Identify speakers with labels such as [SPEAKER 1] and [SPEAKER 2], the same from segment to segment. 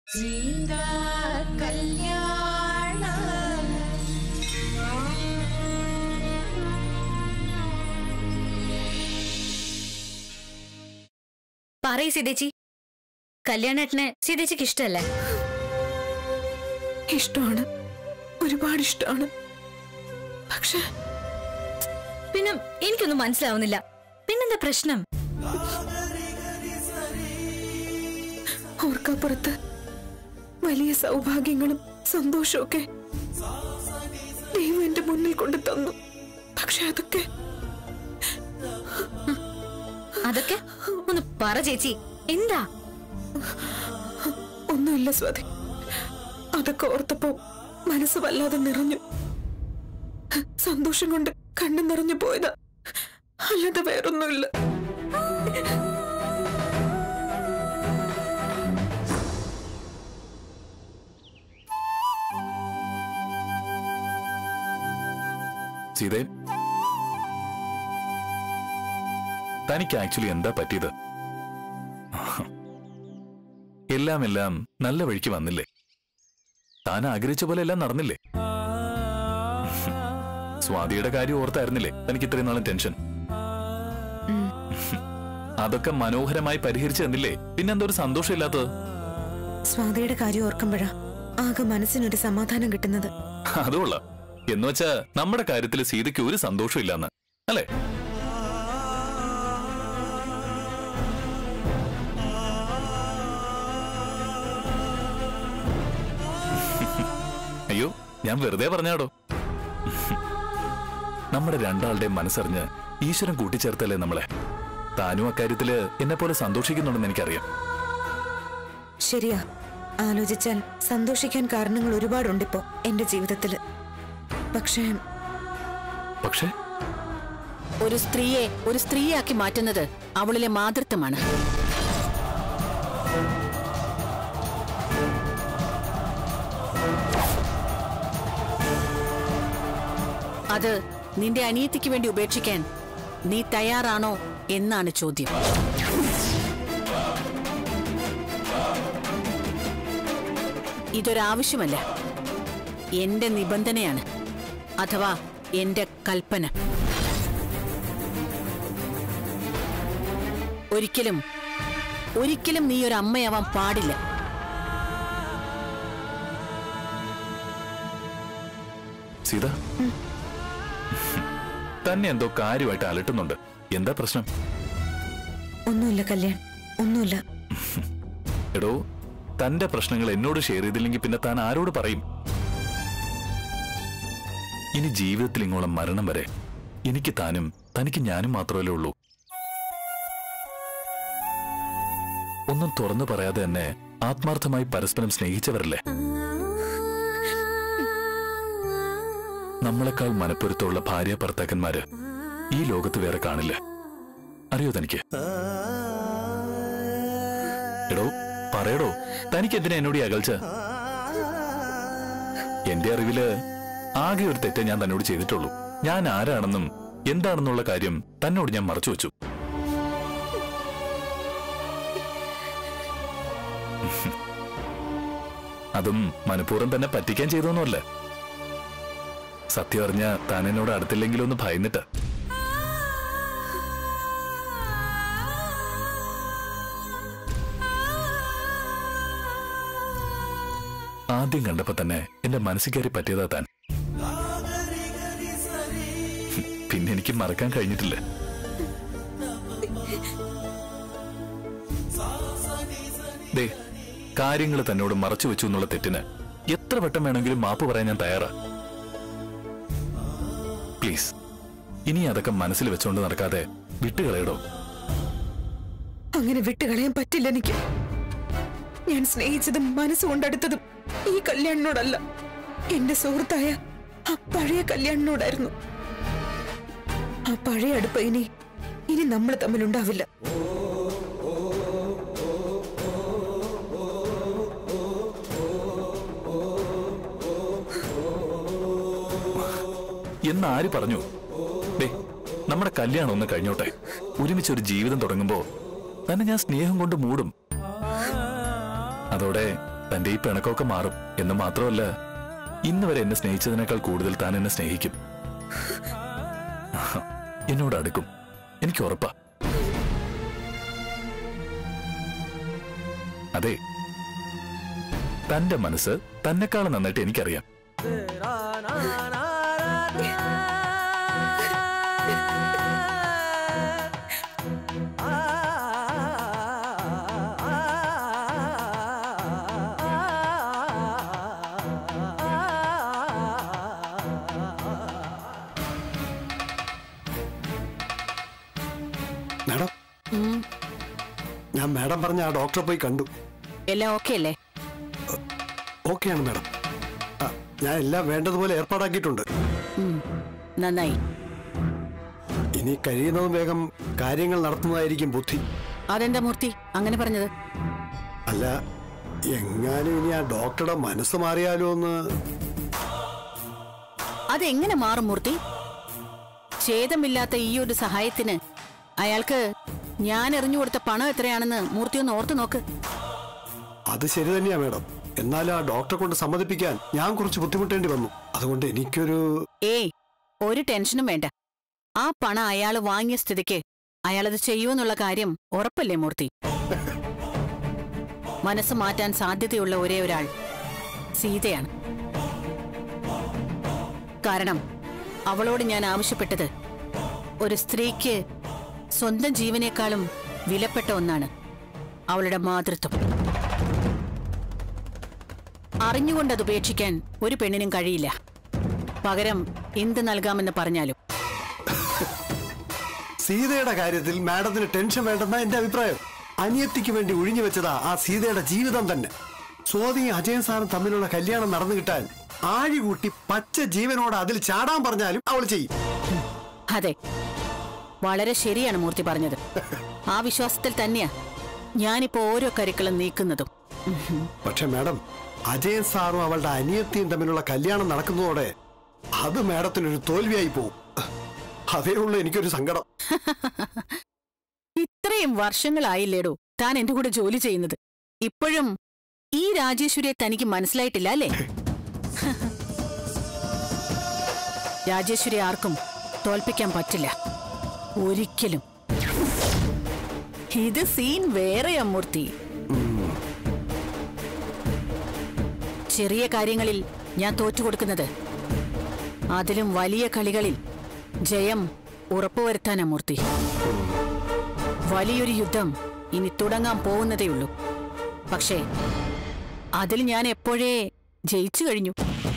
[SPEAKER 1] സീതാ കല്യാണം
[SPEAKER 2] പറയ് സീതേച്ചി കല്യാണേട്ടനെ സീതേച്ചിക്ക് ഇഷ്ടല്ലേ
[SPEAKER 3] ഇഷ്ടമാണ് ഒരുപാട് ഇഷ്ടമാണ് പക്ഷെ
[SPEAKER 2] പിന്നെ എനിക്കൊന്നും മനസ്സിലാവുന്നില്ല പിന്നെന്താ പ്രശ്നം
[SPEAKER 3] ഓർക്കപ്പുറത്ത് വലിയ സൗഭാഗ്യങ്ങളും സന്തോഷമൊക്കെ ദൈവം എന്റെ മുന്നിൽ കൊണ്ടു തന്നു പക്ഷെ അതൊക്കെ
[SPEAKER 2] അതൊക്കെ ഒന്ന് പറ ചേച്ചി എന്താ
[SPEAKER 3] ഒന്നുമില്ല സ്വാതി അതൊക്കെ ഓർത്തപ്പോ മനസ്സ് വല്ലാതെ നിറഞ്ഞു സന്തോഷം കൊണ്ട് കണ്ണു നിറഞ്ഞു പോയതാ അല്ലാതെ വേറൊന്നുമില്ല
[SPEAKER 4] സീതേ തനിക്ക് ആക്ച്വലി എന്താ പറ്റിയത് എല്ലാം എല്ലാം നല്ല വഴിക്ക് വന്നില്ലേ താൻ ആഗ്രഹിച്ച പോലെ എല്ലാം നടന്നില്ലേ സ്വാതിയുടെ കാര്യം ഓർത്തായിരുന്നില്ലേ തനിക്ക് ഇത്രയും നാളും ടെൻഷൻ അതൊക്കെ മനോഹരമായി പരിഹരിച്ചു തന്നില്ലേ പിന്നെന്താ ഒരു സന്തോഷമില്ലാത്തത്
[SPEAKER 3] സ്വാതിയുടെ കാര്യം ഓർക്കുമ്പോഴാ ആകെ മനസ്സിനൊരു സമാധാനം കിട്ടുന്നത്
[SPEAKER 4] അതുകൊള്ള എന്നുവെച്ചാ നമ്മുടെ കാര്യത്തിൽ സീതയ്ക്ക് ഒരു സന്തോഷം ഇല്ലാന്ന് അല്ലേ അയ്യോ ഞാൻ വെറുതെ പറഞ്ഞാടോ നമ്മുടെ രണ്ടാളുടെയും മനസ്സറിഞ്ഞ് ഈശ്വരൻ കൂട്ടിച്ചേർത്തല്ലേ നമ്മളെ താനും അക്കാര്യത്തില് എന്നെ പോലെ സന്തോഷിക്കുന്നുണ്ടെന്ന് എനിക്കറിയാം
[SPEAKER 3] ശരിയാ ആലോചിച്ചാൽ സന്തോഷിക്കാൻ കാരണങ്ങൾ ഒരുപാടുണ്ടിപ്പോ എന്റെ ജീവിതത്തില് പക്ഷേ
[SPEAKER 4] പക്ഷേ
[SPEAKER 5] ഒരു സ്ത്രീയെ ഒരു സ്ത്രീയാക്കി മാറ്റുന്നത് അവളിലെ മാതൃത്വമാണ് അത് നിന്റെ അനിയത്തിക്ക് വേണ്ടി ഉപേക്ഷിക്കാൻ നീ തയ്യാറാണോ എന്നാണ് ചോദ്യം ഇതൊരാവശ്യമല്ല എന്റെ നിബന്ധനയാണ് അഥവാ എന്റെ കൽപ്പന ഒരിക്കലും ഒരിക്കലും നീ ഒരു അമ്മയാവാൻ പാടില്ല
[SPEAKER 4] സീത തന്നെ എന്തോ കാര്യമായിട്ട് അലട്ടുന്നുണ്ട് എന്താ പ്രശ്നം
[SPEAKER 3] ഒന്നുമില്ല കല്യാൺ ഒന്നുമില്ല
[SPEAKER 4] എടോ തന്റെ പ്രശ്നങ്ങൾ എന്നോട് ഷെയർ ചെയ്തില്ലെങ്കിൽ പിന്നെ താൻ ആരോട് പറയും ഇനി ജീവിതത്തിൽ ഇങ്ങോളം മരണം വരെ എനിക്ക് താനും തനിക്ക് ഞാനും മാത്രമല്ലേ ഉള്ളൂ ഒന്നും തുറന്നു പറയാതെ തന്നെ ആത്മാർത്ഥമായി പരസ്പരം സ്നേഹിച്ചവരല്ലേ നമ്മളെക്കാൾ മനപ്പൊരുത്തമുള്ള ഭാര്യ ഭർത്താക്കന്മാര് ഈ ലോകത്ത് വേറെ കാണില്ല അറിയോ തനിക്ക് എടോ പറയടോ തനിക്ക് എന്തിനാ എന്നോട് ഈ അകൽച്ച എന്റെ അറിവില് ആകെ ഒരു തെറ്റേ ഞാൻ തന്നോട് ചെയ്തിട്ടുള്ളൂ ഞാൻ ആരാണെന്നും എന്താണെന്നുള്ള കാര്യം തന്നോട് ഞാൻ മറച്ചു വെച്ചു അതും മനഃപൂർവ്വം തന്നെ പറ്റിക്കാൻ ചെയ്തൊന്നുമല്ല സത്യം അറിഞ്ഞ താൻ എന്നോട് അടുത്തില്ലെങ്കിലും ഒന്ന് ഭയന്നിട്ട് ആദ്യം കണ്ടപ്പോ തന്നെ എന്റെ മനസ്സിൽ കയറി പറ്റിയതാ താൻ പിന്നെ എനിക്ക് മറക്കാൻ കഴിഞ്ഞിട്ടില്ല ദേ കാര്യങ്ങൾ തന്നോട് മറച്ചു വെച്ചു എന്നുള്ള തെറ്റിന് എത്ര വട്ടം വേണമെങ്കിലും മാപ്പ് പറയാൻ ഞാൻ തയ്യാറാ പ്ലീസ് ഇനി അതൊക്കെ മനസ്സിൽ വെച്ചുകൊണ്ട് നടക്കാതെ വിട്ടുകളയടോ
[SPEAKER 3] അങ്ങനെ വിട്ടുകളയാൻ പറ്റില്ല എനിക്ക് ഞാൻ സ്നേഹിച്ചതും മനസ്സുകൊണ്ടടുത്തതും ഈ കല്യാണിനോടല്ല എന്റെ സുഹൃത്തായ ആ പഴയ കല്യാണിനോടായിരുന്നു ആ പഴയ അടുപ്പ് ഇനി ഇനി നമ്മൾ തമ്മിലുണ്ടാവില്ല
[SPEAKER 4] എന്ന് ആര് പറഞ്ഞു ദേ നമ്മുടെ കല്യാണം ഒന്ന് കഴിഞ്ഞോട്ടെ ഒരുമിച്ച് ഒരു ജീവിതം തുടങ്ങുമ്പോ തന്നെ ഞാൻ സ്നേഹം കൊണ്ട് മൂടും അതോടെ തന്റെ ഈ പിണക്കമൊക്കെ മാറും എന്ന് മാത്രമല്ല ഇന്ന് വരെ എന്നെ സ്നേഹിച്ചതിനേക്കാൾ കൂടുതൽ താൻ എന്നെ സ്നേഹിക്കും എന്നോട് അടുക്കും എനിക്ക് ഉറപ്പാ അതെ തന്റെ മനസ്സ് തന്നെക്കാളും നന്നായിട്ട് എനിക്കറിയാം
[SPEAKER 1] മാഡം ഞാൻ മാഡം പറഞ്ഞ ആ ഡോക്ടറെ പോയി കണ്ടു
[SPEAKER 5] എല്ലാം ഓക്കെ അല്ലേ
[SPEAKER 1] ഓക്കെയാണ് മാഡം ആ, ഞാൻ എല്ലാം വേണ്ടതുപോലെ ഏർപ്പാടാക്കിയിട്ടുണ്ട്
[SPEAKER 5] ഉം, നന്നായി
[SPEAKER 1] ഇനി കഴിയുന്നതും വേഗം കാര്യങ്ങൾ നടത്തുന്നതായിരിക്കും ബുദ്ധി
[SPEAKER 5] അതെന്താ മൂർത്തി അങ്ങനെ പറഞ്ഞത്
[SPEAKER 1] അല്ല എങ്ങാനും ഇനി ആ ഡോക്ടറുടെ മനസ്സ് മാറിയാലോ എന്ന്
[SPEAKER 5] അതെങ്ങനെ മാറും മൂർത്തി ഛേദമില്ലാത്ത ഈ ഒരു സഹായത്തിന് അയാൾക്ക് ഞാൻ എറിഞ്ഞു കൊടുത്ത പണം എത്രയാണെന്ന് മൂർത്തി ഒന്ന് ഓർത്തു നോക്ക്
[SPEAKER 1] അത് ശരി തന്നെയാ മാഡം എന്നാലും ആ ഡോക്ടറെ കൊണ്ട് സമ്മതിപ്പിക്കാൻ ഞാൻ കുറച്ച് ബുദ്ധിമുട്ടേണ്ടി വന്നു അതുകൊണ്ട് എനിക്കൊരു
[SPEAKER 5] ഏയ് ഒരു ടെൻഷനും വേണ്ട ആ പണം അയാൾ വാങ്ങിയ സ്ഥിതിക്ക് അയാളത് ചെയ്യുമെന്നുള്ള കാര്യം ഉറപ്പല്ലേ മൂർത്തി മനസ്സ് മാറ്റാൻ സാധ്യതയുള്ള ഒരേ ഒരാൾ സീതയാണ് കാരണം അവളോട് ഞാൻ ആവശ്യപ്പെട്ടത് ഒരു സ്ത്രീക്ക് സ്വന്തം ജീവനേക്കാളും വിലപ്പെട്ട ഒന്നാണ് അവളുടെ മാതൃത്വം അറിഞ്ഞുകൊണ്ട് അത് ഉപേക്ഷിക്കാൻ ഒരു പെണ്ണിനും കഴിയില്ല പകരം എന്ത് നൽകാമെന്ന് പറഞ്ഞാലും
[SPEAKER 1] സീതയുടെ കാര്യത്തിൽ മാഡത്തിന് ടെൻഷൻ വേണ്ടെന്ന എന്റെ അഭിപ്രായം അനിയത്തിക്ക് വേണ്ടി ഒഴിഞ്ഞു വെച്ചതാ ആ സീതയുടെ ജീവിതം തന്നെ സ്വാതിയും അജയൻ സാറും തമ്മിലുള്ള കല്യാണം നടന്നു കിട്ടാൻ ആഴി കൂട്ടി പച്ച ജീവനോട് അതിൽ ചാടാൻ പറഞ്ഞാലും അവൾ ചെയ്യും
[SPEAKER 5] അതെ വളരെ ശരിയാണ് മൂർത്തി പറഞ്ഞത് ആ വിശ്വാസത്തിൽ തന്നെയാ ഞാനിപ്പോ ഓരോ കരുക്കളും നീക്കുന്നതും ഉഹും.
[SPEAKER 1] പക്ഷെ മാഡം അജയൻ സാറും അവളുടെ അനിയത്തിയും തമ്മിലുള്ള കല്യാണം നടക്കുന്നതോടെ അത് മാഡത്തിനൊരു തോൽവിയായി പോവും അതേ ഉള്ളൂ എനിക്കൊരു സങ്കടം
[SPEAKER 5] ഇത്രയും വർഷങ്ങളായില്ലേടോ താൻ എന്റെ കൂടെ ജോലി ചെയ്യുന്നത് ഇപ്പോഴും ഈ രാജേശ്വരിയെ തനിക്ക് മനസ്സിലായിട്ടില്ല അല്ലേ രാജേശ്വരി ആർക്കും തോൽപ്പിക്കാൻ പറ്റില്ല ഒരിക്കലും ഇത് സീൻ വേറെയാ മൂർത്തി ചെറിയ കാര്യങ്ങളിൽ ഞാൻ തോറ്റുകൊടുക്കുന്നത് അതിലും വലിയ കളികളിൽ ജയം ഉറപ്പുവരുത്താനാ മൂർത്തി വലിയൊരു യുദ്ധം ഇനി തുടങ്ങാൻ പോകുന്നതേയുള്ളൂ പക്ഷേ അതിൽ ഞാൻ എപ്പോഴേ ജയിച്ചു കഴിഞ്ഞു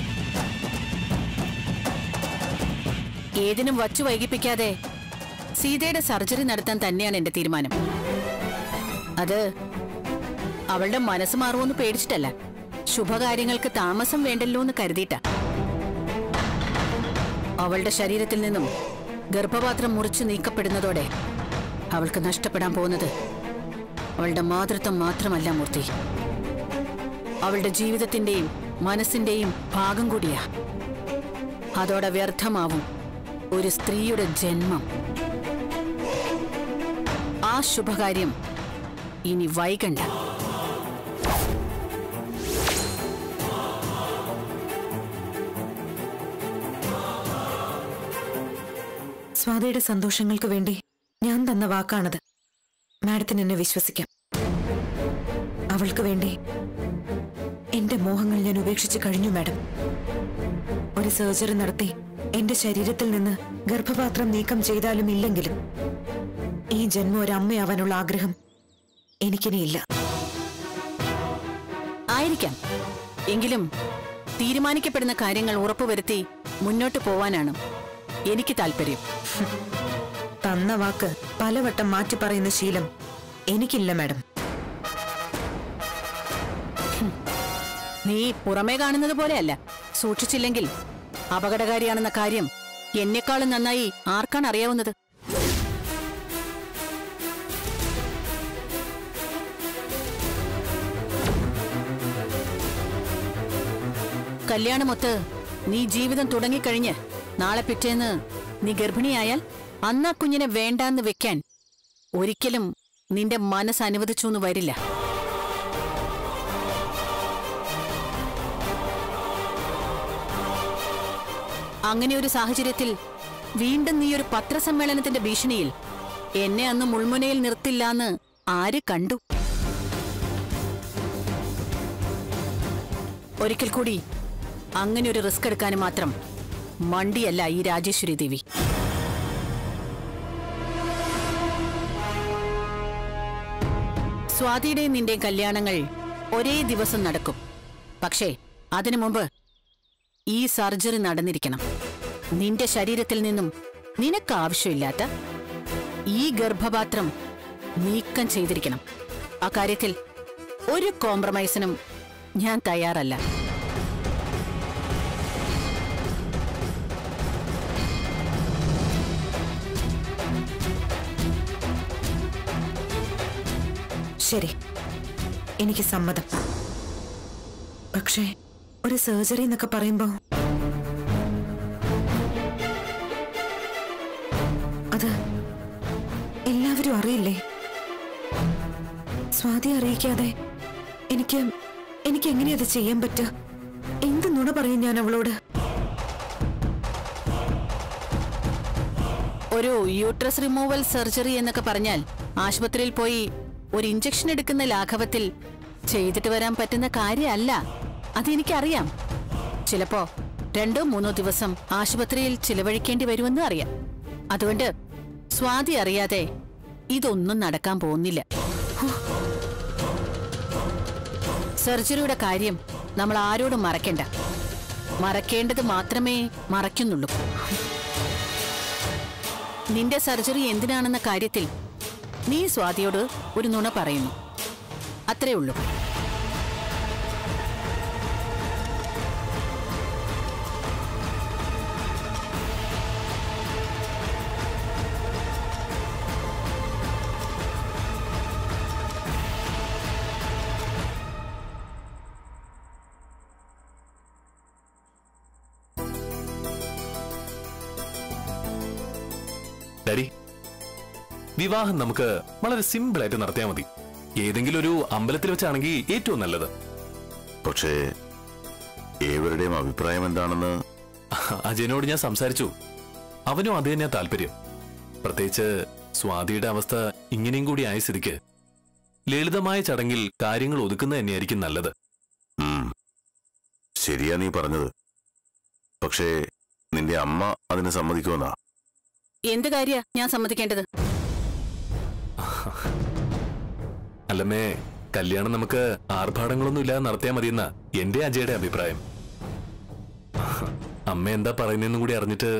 [SPEAKER 5] ഏതിനും വച്ചു വൈകിപ്പിക്കാതെ സീതയുടെ സർജറി നടത്താൻ തന്നെയാണ് എന്റെ തീരുമാനം അത് അവളുടെ മനസ്സ് മാറുമെന്ന് പേടിച്ചിട്ടല്ല ശുഭകാര്യങ്ങൾക്ക് താമസം വേണ്ടല്ലോ എന്ന് കരുതിയിട്ടാ അവളുടെ ശരീരത്തിൽ നിന്നും ഗർഭപാത്രം മുറിച്ചു നീക്കപ്പെടുന്നതോടെ അവൾക്ക് നഷ്ടപ്പെടാൻ പോകുന്നത് അവളുടെ മാതൃത്വം മാത്രമല്ല മൂർത്തി അവളുടെ ജീവിതത്തിന്റെയും മനസ്സിന്റെയും ഭാഗം കൂടിയാ അതോടെ വ്യർത്ഥമാവും ഒരു സ്ത്രീയുടെ ജന്മം ആ ശുഭകാര്യം ഇനി വൈകണ്ട
[SPEAKER 3] സ്വാതിയുടെ സന്തോഷങ്ങൾക്ക് വേണ്ടി ഞാൻ തന്ന വാക്കാണത് മാഡത്തിന് എന്നെ വിശ്വസിക്കാം അവൾക്ക് വേണ്ടി എന്റെ മോഹങ്ങൾ ഞാൻ ഉപേക്ഷിച്ച് കഴിഞ്ഞു മാഡം ഒരു സർജറി നടത്തി എന്റെ ശരീരത്തിൽ നിന്ന് ഗർഭപാത്രം നീക്കം ചെയ്താലും ഇല്ലെങ്കിലും ഈ ജന്മം ഒരു അമ്മയാവാനുള്ള ആഗ്രഹം എനിക്കിനിയില്ല
[SPEAKER 5] ആയിരിക്കാം എങ്കിലും തീരുമാനിക്കപ്പെടുന്ന കാര്യങ്ങൾ ഉറപ്പുവരുത്തി മുന്നോട്ട് പോവാനാണ് എനിക്ക് താല്പര്യം
[SPEAKER 3] തന്ന വാക്ക് പലവട്ടം മാറ്റി പറയുന്ന ശീലം എനിക്കില്ല മാഡം
[SPEAKER 5] നീ പുറമേ കാണുന്നത് പോലെയല്ല സൂക്ഷിച്ചില്ലെങ്കിൽ അപകടകാരിയാണെന്ന കാര്യം എന്നെക്കാളും നന്നായി ആർക്കാണ് അറിയാവുന്നത് കല്യാണമൊത്ത് നീ ജീവിതം തുടങ്ങിക്കഴിഞ്ഞ് നാളെ പിറ്റേന്ന് നീ ഗർഭിണിയായാൽ അന്നാ കുഞ്ഞിനെ വേണ്ടാന്ന് വെക്കാൻ ഒരിക്കലും നിന്റെ മനസ്സ് അനുവദിച്ചു എന്ന് വരില്ല അങ്ങനെ ഒരു സാഹചര്യത്തിൽ വീണ്ടും നീ ഒരു പത്രസമ്മേളനത്തിന്റെ ഭീഷണിയിൽ എന്നെ അന്ന് മുൾമുനയിൽ നിർത്തില്ലാന്ന് ആര് കണ്ടു ഒരിക്കൽ കൂടി അങ്ങനെ ഒരു റിസ്ക് എടുക്കാൻ മാത്രം മണ്ടിയല്ല ഈ രാജേശ്വരി ദേവി സ്വാതിയുടെയും നിന്റെയും കല്യാണങ്ങൾ ഒരേ ദിവസം നടക്കും പക്ഷേ അതിനു മുമ്പ് ഈ സർജറി നടന്നിരിക്കണം നിന്റെ ശരീരത്തിൽ നിന്നും നിനക്ക് ആവശ്യമില്ലാത്ത ഈ ഗർഭപാത്രം നീക്കം ചെയ്തിരിക്കണം അക്കാര്യത്തിൽ ഒരു കോംപ്രമൈസിനും ഞാൻ തയ്യാറല്ല
[SPEAKER 3] ശരി എനിക്ക് സമ്മതം പക്ഷേ ഒരു സർജറി എന്നൊക്കെ പറയുമ്പോ അത് എല്ലാവരും അറിയില്ലേ സ്വാതി അറിയിക്കാതെ എനിക്ക് എനിക്ക് എങ്ങനെയാ അത് ചെയ്യാൻ പറ്റുക എന്ത് നുണ പറയും ഞാൻ അവളോട്
[SPEAKER 5] ഒരു യൂട്രസ് റിമൂവൽ സർജറി എന്നൊക്കെ പറഞ്ഞാൽ ആശുപത്രിയിൽ പോയി ഒരു ഇഞ്ചക്ഷൻ എടുക്കുന്ന ലാഘവത്തിൽ ചെയ്തിട്ട് വരാൻ പറ്റുന്ന കാര്യമല്ല അതെനിക്കറിയാം ചിലപ്പോ രണ്ടോ മൂന്നോ ദിവസം ആശുപത്രിയിൽ ചിലവഴിക്കേണ്ടി വരുമെന്ന് അറിയാം അതുകൊണ്ട് സ്വാതി അറിയാതെ ഇതൊന്നും നടക്കാൻ പോകുന്നില്ല സർജറിയുടെ കാര്യം നമ്മൾ ആരോടും മറക്കണ്ട മറക്കേണ്ടത് മാത്രമേ മറയ്ക്കുന്നുള്ളൂ നിന്റെ സർജറി എന്തിനാണെന്ന കാര്യത്തിൽ നീ സ്വാതിയോട് ഒരു നുണ പറയുന്നു അത്രേ ഉള്ളൂ
[SPEAKER 4] ഡാഡി വിവാഹം നമുക്ക് വളരെ സിമ്പിൾ ആയിട്ട് നടത്തിയാൽ മതി ഏതെങ്കിലും ഒരു അമ്പലത്തിൽ വെച്ചാണെങ്കിൽ ഏറ്റവും നല്ലത്
[SPEAKER 6] പക്ഷേ ഏവരുടെയും അഭിപ്രായം എന്താണെന്ന്
[SPEAKER 4] അജയനോട് ഞാൻ സംസാരിച്ചു അവനും അത് തന്നെയാ താല്പര്യം പ്രത്യേകിച്ച് സ്വാതിയുടെ അവസ്ഥ ഇങ്ങനെയും കൂടി ആയ സ്ഥിതിക്ക് ലളിതമായ ചടങ്ങിൽ കാര്യങ്ങൾ ഒതുക്കുന്നത് തന്നെയായിരിക്കും നല്ലത്
[SPEAKER 6] ഉം. ശരിയാ നീ പറഞ്ഞത് പക്ഷേ നിന്റെ അമ്മ അതിന് സമ്മതിക്കുമെന്നാ
[SPEAKER 5] എന്ത് കാര്യ ഞാൻ സമ്മതിക്കേണ്ടത്
[SPEAKER 4] അല്ലമ്മേ കല്യാണം നമുക്ക് ആർഭാടങ്ങളൊന്നും ഇല്ലാതെ നടത്തിയാൽ മതിയെന്ന എന്റെ അജയുടെ അഭിപ്രായം അമ്മ എന്താ പറയുന്നതെന്നും കൂടി അറിഞ്ഞിട്ട്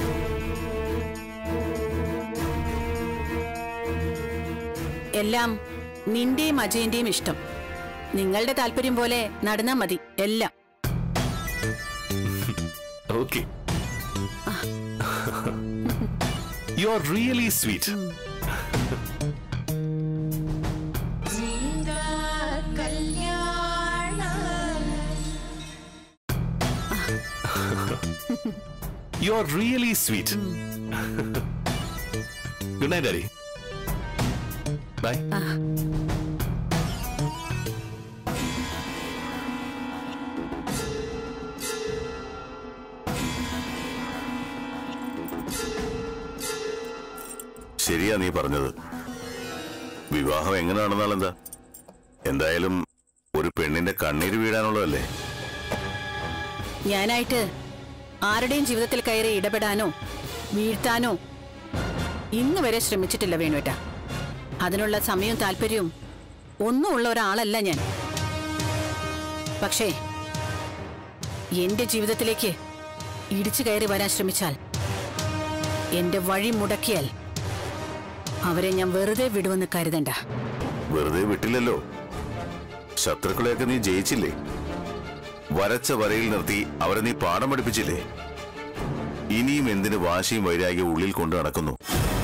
[SPEAKER 5] എല്ലാം നിന്റെയും അജയന്റെയും ഇഷ്ടം നിങ്ങളുടെ താല്പര്യം പോലെ നടന്നാ മതി എല്ലാം
[SPEAKER 4] okay you are really sweet you are really sweet good night daddy bye
[SPEAKER 6] ശരിയാ നീ പറഞ്ഞത് വിവാഹം എങ്ങനെ നടന്നാലെന്താ എന്തായാലും ഒരു പെണ്ണിന്റെ കണ്ണീര് വീഴാനുള്ളതല്ലേ
[SPEAKER 5] ഞാനായിട്ട് ആരുടെയും ജീവിതത്തിൽ കയറി ഇടപെടാനോ വീഴ്ത്താനോ ഇന്ന് വരെ ശ്രമിച്ചിട്ടില്ല വേണുവേട്ട അതിനുള്ള സമയവും താല്പര്യവും ഒന്നും ഉള്ള ഒരാളല്ല ഞാൻ പക്ഷേ എന്റെ ജീവിതത്തിലേക്ക് ഇടിച്ചു കയറി വരാൻ ശ്രമിച്ചാൽ എന്റെ വഴി മുടക്കിയാൽ അവരെ ഞാൻ വെറുതെ വിടുമെന്ന് കരുതണ്ട
[SPEAKER 6] വെറുതെ വിട്ടില്ലല്ലോ ശത്രുക്കളെയൊക്കെ നീ ജയിച്ചില്ലേ വരച്ച വരയിൽ നിർത്തി അവരെ നീ പാഠം പഠിപ്പിച്ചില്ലേ ഇനിയും എന്തിന് വാശിയും വൈരാഗ്യവും ഉള്ളിൽ കൊണ്ടു നടക്കുന്നു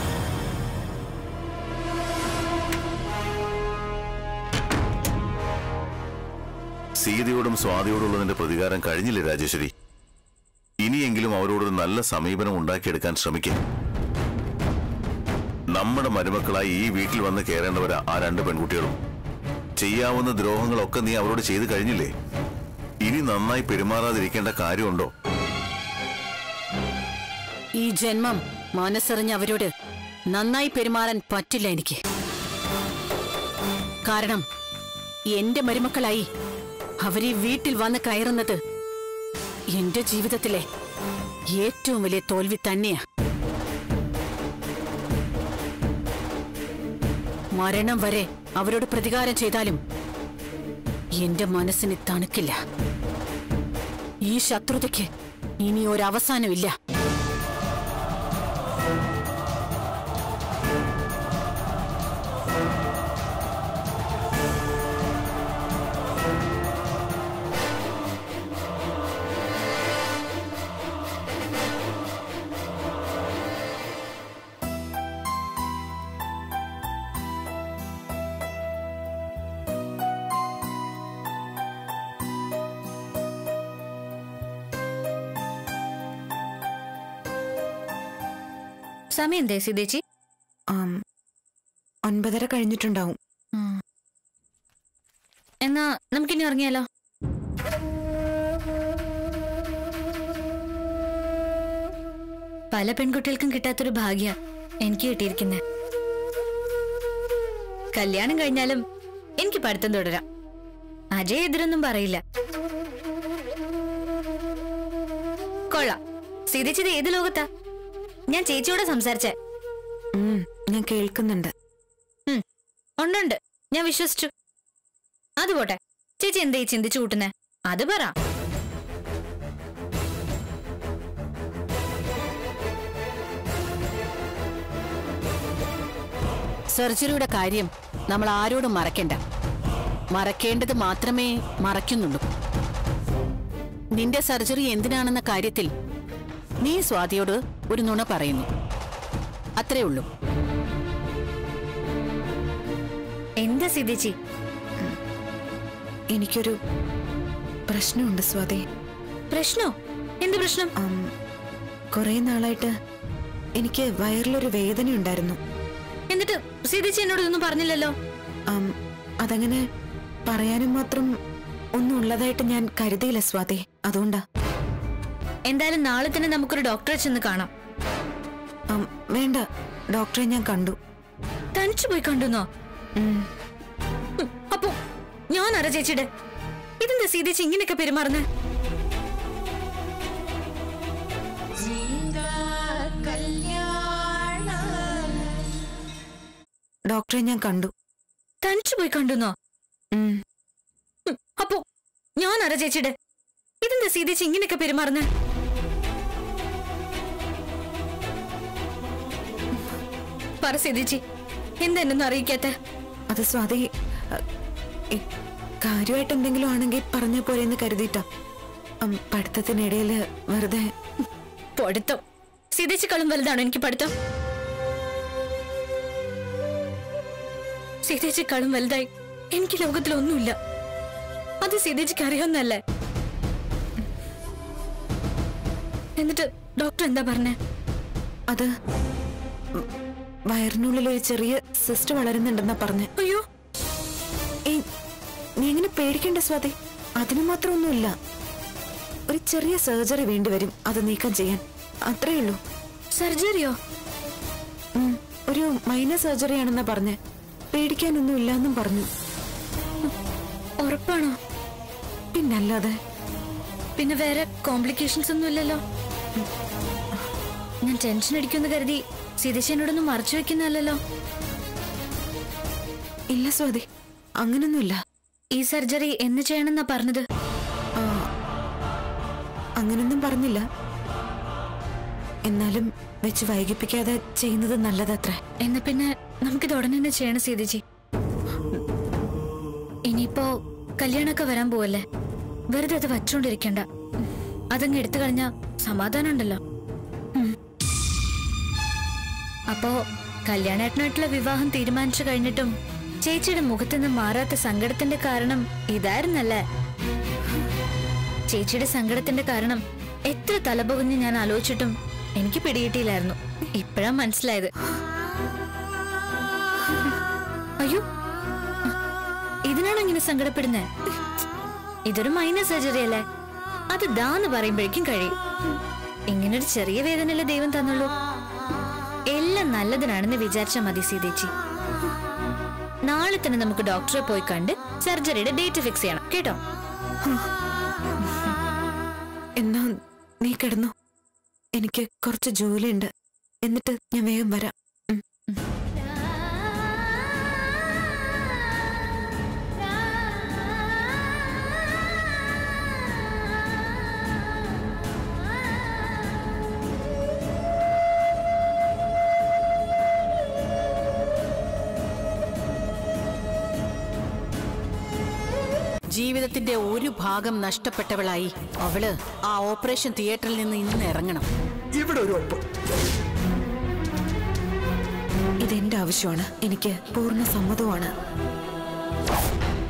[SPEAKER 6] സീതയോടും സ്വാതിയോടുള്ളതിന്റെ പ്രതികാരം കഴിഞ്ഞില്ലേ രാജേശ്വരി ഇനിയെങ്കിലും അവരോടൊരു നല്ല സമീപനം ഉണ്ടാക്കിയെടുക്കാൻ ശ്രമിക്കും നമ്മുടെ മരുമക്കളായി ഈ വീട്ടിൽ വന്ന് കയറേണ്ടവരാ ആ രണ്ട് പെൺകുട്ടികളും ചെയ്യാവുന്ന ദ്രോഹങ്ങളൊക്കെ നീ അവരോട് ചെയ്തു കഴിഞ്ഞില്ലേ ഇനി നന്നായി പെരുമാറാതിരിക്കേണ്ട കാര്യമുണ്ടോ
[SPEAKER 5] ഈ ജന്മം മനസ്സറിഞ്ഞ അവരോട് നന്നായി പെരുമാറാൻ പറ്റില്ല എനിക്ക് കാരണം എന്റെ മരുമക്കളായി അവരീ വീട്ടിൽ വന്ന് കയറുന്നത് എന്റെ ജീവിതത്തിലെ ഏറ്റവും വലിയ തോൽവി തന്നെയാ മരണം വരെ അവരോട് പ്രതികാരം ചെയ്താലും എന്റെ മനസ്സിന് തണുക്കില്ല ഈ ശത്രുതയ്ക്ക് ഇനി ഒരവസാനമില്ല
[SPEAKER 2] സമയം എന്തേ സീതേച്ചി
[SPEAKER 3] ആം, ഒൻപതര കഴിഞ്ഞിട്ടുണ്ടാവും
[SPEAKER 2] എന്നാ നമുക്കിനി ഇറങ്ങിയാലോ പല പെൺകുട്ടികൾക്കും കിട്ടാത്തൊരു ഭാഗ്യ എനിക്ക് കിട്ടിയിരിക്കുന്നെ കല്യാണം കഴിഞ്ഞാലും എനിക്ക് പഠിത്തം തുടരാം അജയ് എതിരൊന്നും പറയില്ല കൊള്ളാം സീതേച്ചി ഇത് ഏത് ലോകത്താ ഞാൻ ചേച്ചിയോട് സംസാരിച്ചേ
[SPEAKER 3] ഉം, ഞാൻ കേൾക്കുന്നുണ്ട്
[SPEAKER 2] ഉം, ഉണ്ടുണ്ട് ഞാൻ വിശ്വസിച്ചു അത് പോട്ടെ ചേച്ചി എന്താ ഈ ചിന്തിച്ചു കൂട്ടുന്നേ അത് പറ
[SPEAKER 5] സർജറിയുടെ കാര്യം നമ്മൾ ആരോടും മറക്കണ്ട മറക്കേണ്ടത് മാത്രമേ മറയ്ക്കുന്നുള്ളൂ നിന്റെ സർജറി എന്തിനാണെന്ന കാര്യത്തിൽ നീ സ്വാതിയോട് ഒരു നുണ പറയുന്നു അത്രേ ഉള്ളൂ
[SPEAKER 2] എന്താ സീതേച്ചി
[SPEAKER 3] എനിക്കൊരു പ്രശ്നമുണ്ട് സ്വാതി
[SPEAKER 2] പ്രശ്നോ എന്ത് പ്രശ്നം
[SPEAKER 3] ആം, കുറേ നാളായിട്ട് എനിക്ക് വയറിലൊരു വേദന ഉണ്ടായിരുന്നു
[SPEAKER 2] എന്നിട്ട് സീതേച്ചി എന്നോട് ഇതൊന്നും പറഞ്ഞില്ലല്ലോ
[SPEAKER 3] ആം, അതങ്ങനെ പറയാനും മാത്രം ഒന്നും ഉള്ളതായിട്ട് ഞാൻ കരുതിയില്ല സ്വാതി അതുകൊണ്ടാ
[SPEAKER 2] എന്തായാലും നാളെ തന്നെ നമുക്കൊരു ഡോക്ടറെ ചെന്ന് കാണാം
[SPEAKER 3] ആം, വേണ്ട ഡോക്ടറെ ഞാൻ കണ്ടു
[SPEAKER 2] തനിച്ചു പോയി കണ്ടുന്നോ
[SPEAKER 3] ഉം,
[SPEAKER 2] അപ്പോ ഞാൻ അറ ചേച്ചിയുടെ ഇതെന്താ സീതേച്ചി ഇങ്ങനെയൊക്കെ പെരുമാറുന്നേ
[SPEAKER 3] ഡോക്ടറെ ഞാൻ കണ്ടു
[SPEAKER 2] തനിച്ചു പോയി കണ്ടുന്നോ
[SPEAKER 3] ഉം,
[SPEAKER 2] അപ്പോ ഞാൻ അറ ചേച്ചിയുടെ ഇതെന്താ സീതേച്ചി ഇങ്ങനെയൊക്കെ പെരുമാറുന്നേ പറ സീതേച്ചി എന്താ എന്നൊന്നും അറിയിക്കാത്ത
[SPEAKER 3] അത് സ്വാതി അ, ഈ കാര്യമായിട്ട് എന്തെങ്കിലും ആണെങ്കിൽ പറഞ്ഞ പോലെ എന്ന് കരുതിയിട്ടാ ആം, പഠിത്തത്തിനിടയിൽ വെറുതെ
[SPEAKER 2] പഠിത്തം സീതേച്ചിക്കാളും വലുതാണോ എനിക്ക് പഠിത്തം സീതേച്ചിക്കാളും വലുതായി എനിക്ക് ലോകത്തിലൊന്നുമില്ല അത് സീതേച്ചിക്ക് അറിയാവുന്നല്ലേ എന്നിട്ട് ഡോക്ടർ എന്താ പറഞ്ഞേ
[SPEAKER 3] അത് ഉം, വയറിനുള്ളിൽ ഒരു ചെറിയ സിസ്റ്റ് വളരുന്നുണ്ടെന്നാ പറഞ്ഞ
[SPEAKER 2] അയ്യോ
[SPEAKER 3] ഏയ് നീ എങ്ങനെ പേടിക്കണ്ട സ്വാതി അതിനു മാത്രമൊന്നുമില്ല ഒരു ചെറിയ സർജറി വേണ്ടിവരും അത് നീക്കം ചെയ്യാൻ അത്രേ ഉള്ളൂ
[SPEAKER 2] സർജറിയോ
[SPEAKER 3] ഉം, ഒരു മൈനർ സർജറി ആണെന്നാ പറഞ്ഞേ പേടിക്കാനൊന്നും ഇല്ലാന്നും പറഞ്ഞു
[SPEAKER 2] ഉറപ്പാണോ
[SPEAKER 3] പിന്നല്ലാതെ
[SPEAKER 2] പിന്നെ വേറെ കോംപ്ലിക്കേഷൻസ് ഒന്നും ഇല്ലല്ലോ ഞാൻ ടെൻഷൻ അടിക്കുമെന്ന് കരുതി സീതേച്ചി എന്നോടൊന്നും മറച്ചു വെക്കുന്നല്ലോ
[SPEAKER 3] ഇല്ല സ്വാതി അങ്ങനൊന്നുമില്ല
[SPEAKER 2] ഈ സർജറി എന്ന് ചെയ്യണമെന്നാ പറഞ്ഞത്
[SPEAKER 3] ആ, അങ്ങനൊന്നും പറഞ്ഞില്ല എന്നാലും വെച്ച് വൈകിപ്പിക്കാതെ ചെയ്യുന്നത് നല്ലതത്രേ
[SPEAKER 2] എന്നാ പിന്നെ നമുക്കിത് ഉടനെ തന്നെ ചെയ്യണം സീതേച്ചി ഇനിയിപ്പോ കല്യാണമൊക്കെ വരാൻ പോവല്ലേ വെറുതെ അത് വച്ചോണ്ടിരിക്കണ്ട അതങ്ങ് എടുത്തു കളഞ്ഞ സമാധാനം ഉണ്ടല്ലോ ഉം. അപ്പോ കല്യാണേട്ടനായിട്ടുള്ള വിവാഹം തീരുമാനിച്ചു കഴിഞ്ഞിട്ടും ചേച്ചിയുടെ മുഖത്ത് നിന്ന് മാറാത്ത സങ്കടത്തിന്റെ കാരണം ഇതായിരുന്നല്ലേ ചേച്ചിയുടെ സങ്കടത്തിന്റെ കാരണം എത്ര തലപൊകുഞ്ഞ് ഞാൻ ആലോചിച്ചിട്ടും എനിക്ക് പിടികിട്ടിയില്ലായിരുന്നു ഇപ്പോഴാ മനസ്സിലായത് അയ്യോ ഇതിനാണോ ഇങ്ങനെ സങ്കടപ്പെടുന്നേ ഇതൊരു മൈനർ സർജറി അല്ലേ അത് ദാന്ന് പറയുമ്പോഴേക്കും കഴിയും ഇങ്ങനൊരു ചെറിയ വേദനയല്ലേ ദൈവം തന്നുള്ളൂ എല്ലാം നല്ലതിനാണെന്ന് വിചാരിച്ചാൽ മതി സീതേച്ചി നാളെ തന്നെ നമുക്ക് ഡോക്ടറെ പോയി കണ്ട് സർജറിയുടെ ഡേറ്റ് ഫിക്സ് ചെയ്യണം കേട്ടോ
[SPEAKER 3] എന്നാ നീ കിടന്നു എനിക്ക് കുറച്ച് ജോലിയുണ്ട് എന്നിട്ട് ഞാൻ വേഗം വരാം ഉം.
[SPEAKER 5] ജീവിതത്തിന്റെ ഒരു ഭാഗം നഷ്ടപ്പെട്ടവളായി അവള് ആ ഓപ്പറേഷൻ തിയേറ്ററിൽ നിന്ന് ഇന്ന് ഇറങ്ങണം
[SPEAKER 1] ഇവിടെ ഒരു ഒപ്പ്
[SPEAKER 3] ഇതെന്റെ ആവശ്യമാണ് എനിക്ക് പൂർണ്ണ സമ്മതമാണ്